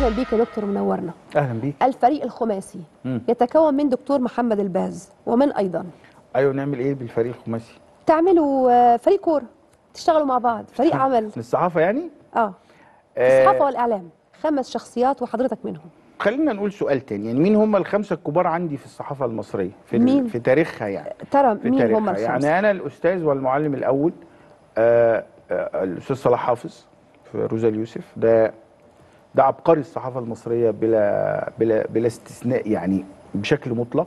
اهلا بيك يا دكتور منورنا اهلا بيك الفريق الخماسي مم. يتكون من دكتور محمد الباز ومن ايضا ايوه نعمل ايه بالفريق الخماسي تعملوا آه، فريق كوره تشتغلوا مع بعض فريق عمل من الصحافه يعني اه في آه، الصحافه والاعلام خمس شخصيات وحضرتك منهم خلينا نقول سؤال تاني يعني مين هم الخمسه الكبار عندي في الصحافه المصريه في ال- مين؟ في تاريخها يعني ترى في مين تاريخها هم الخمسه يعني انا الاستاذ والمعلم الاول آه آه الاستاذ صلاح حافظ في روزا اليوسف ده ده عبقري الصحافه المصريه بلا بلا بلا استثناء يعني بشكل مطلق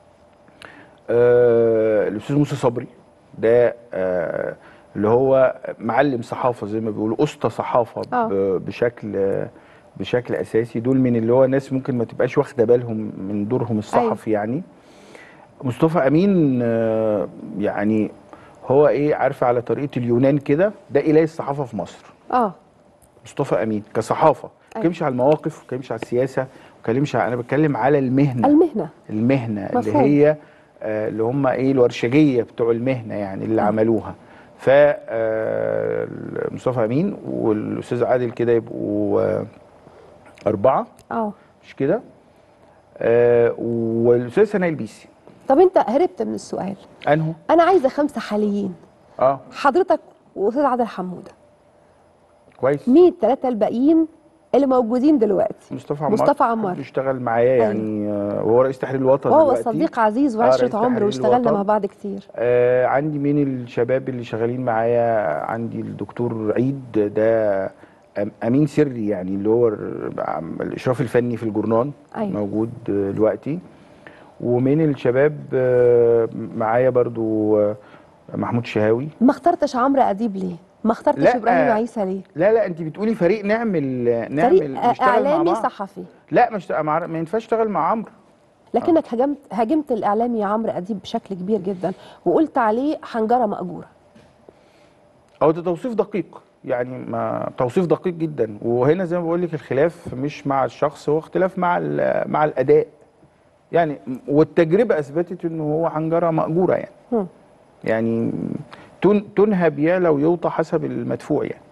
آه الاستاذ موسى صبري ده آه اللي هو معلم صحافه زي ما بيقولوا اسطى صحافه آه. ب- بشكل آه بشكل اساسي دول من اللي هو ناس ممكن ما تبقاش واخده بالهم من دورهم الصحفي يعني مصطفى امين آه، يعني هو ايه عارفه على طريقه اليونان كده ده اله الصحافه في مصر اه مصطفى امين كصحافه ما أيوة. بتكلمش على المواقف ما بتكلمش على السياسه ما بتكلمش على انا بتكلم على المهنه المهنه المهنه اللي مفهوم. هي آه، اللي هم ايه الورشجيه بتوع المهنه يعني اللي عملوها ف آه، مصطفى امين والاستاذ عادل كده يبقوا آه، اربعه اه مش كده آه، والاستاذ سناء البيسي طب انت هربت من السؤال انهو انا عايزه خمسه حاليين اه حضرتك واستاذ عادل حموده كويس مين الثلاثه الباقيين اللي موجودين دلوقتي مصطفى عمار مصطفى عمار. بيشتغل معايا يعني آه، وهو رئيس تحرير الوطن وهو دلوقتي. صديق عزيز آه، رئيس وعشره تحرير عمر واشتغلنا الوطن. مع بعض كتير آه عندي من الشباب اللي شغالين معايا عندي الدكتور عيد ده أم- امين سري يعني اللي هو ال- عم- الاشراف الفني في الجورنان أيوة. موجود آه، دلوقتي ومن الشباب آه، معايا برضو آه، محمود شهاوي ما اخترتش عمرو اديب ليه ما اخترتش لا، ابراهيم آه، عيسى ليه لا لا انت بتقولي فريق نعمل نعمل فريق آه، نشتغل مع اعلامي بعض. صحفي لا مش مع- ما ينفعش اشتغل مع عمرو لكنك هاجمت هاجمت الاعلامي عمرو اديب بشكل كبير جدا وقلت عليه حنجره ماجوره هو ده توصيف دقيق يعني ما توصيف دقيق جدا وهنا زي ما بقول لك الخلاف مش مع الشخص هو اختلاف مع ال- مع الاداء يعني والتجربه اثبتت انه هو حنجره ماجوره يعني هم. يعني تن- تنهب يا لو يوطى حسب المدفوع يعني